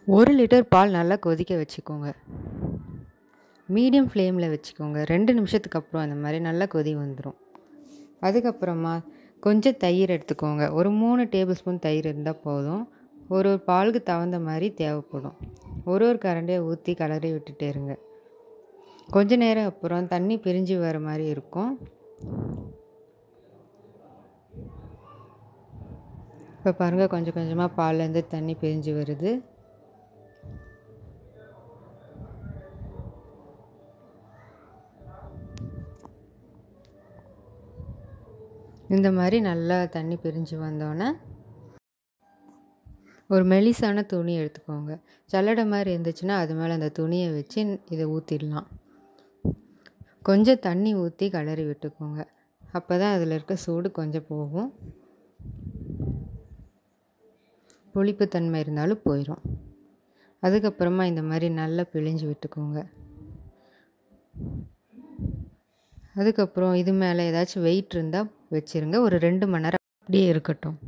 ஒரு லிட்டர் பால் நல்லா கொதிக்க வச்சுக்கோங்க மீடியம் ஃப்ளேமில் வச்சுக்கோங்க ரெண்டு நிமிஷத்துக்கு அப்புறம் அந்த மாதிரி நல்லா கொதி வந்துடும் அதுக்கப்புறமா கொஞ்சம் தயிர் எடுத்துக்கோங்க ஒரு மூணு டேபிள் ஸ்பூன் தயிர் இருந்தால் போதும் ஒரு ஒரு பாலுக்கு தகுந்த மாதிரி தேவைப்படும் ஒரு ஒரு கரண்டியை ஊற்றி கலரி விட்டுட்டே இருங்க கொஞ்ச நேரம் அப்புறம் தண்ணி பிரிஞ்சு வர மாதிரி இருக்கும் இப்போ பாருங்கள் கொஞ்சம் கொஞ்சமாக பால்லேருந்து தண்ணி பிரிஞ்சு வருது இந்த மாதிரி நல்லா தண்ணி பிரிஞ்சு வந்தோடனே ஒரு மெலிசான துணி எடுத்துக்கோங்க சல்லடை மாதிரி இருந்துச்சுன்னா அது மேலே அந்த துணியை வச்சு இதை ஊற்றிடலாம் கொஞ்சம் தண்ணி ஊற்றி கிளறி விட்டுக்கோங்க அப்போ தான் அதில் இருக்க சூடு கொஞ்சம் போகும் புளிப்புத்தன்மை இருந்தாலும் போயிடும் அதுக்கப்புறமா இந்த மாதிரி நல்லா பிழிஞ்சு விட்டுக்கோங்க அதுக்கப்புறம் இது மேலே ஏதாச்சும் வெயிட் இருந்தால் வச்சுருங்க ஒரு ரெண்டு மணி நேரம் அப்படியே இருக்கட்டும்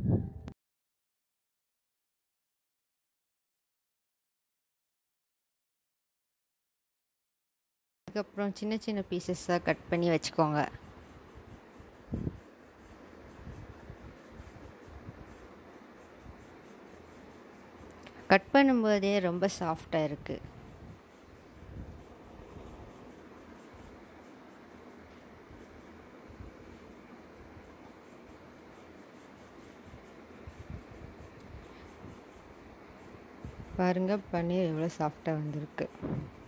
அதுக்கப்புறம் சின்ன சின்ன பீசஸாக கட் பண்ணி வச்சுக்கோங்க கட் பண்ணும்போதே ரொம்ப சாஃப்டாக இருக்குது பாருங்கள் பன்னீர் எவ்வளோ சாஃப்டாக வந்திருக்கு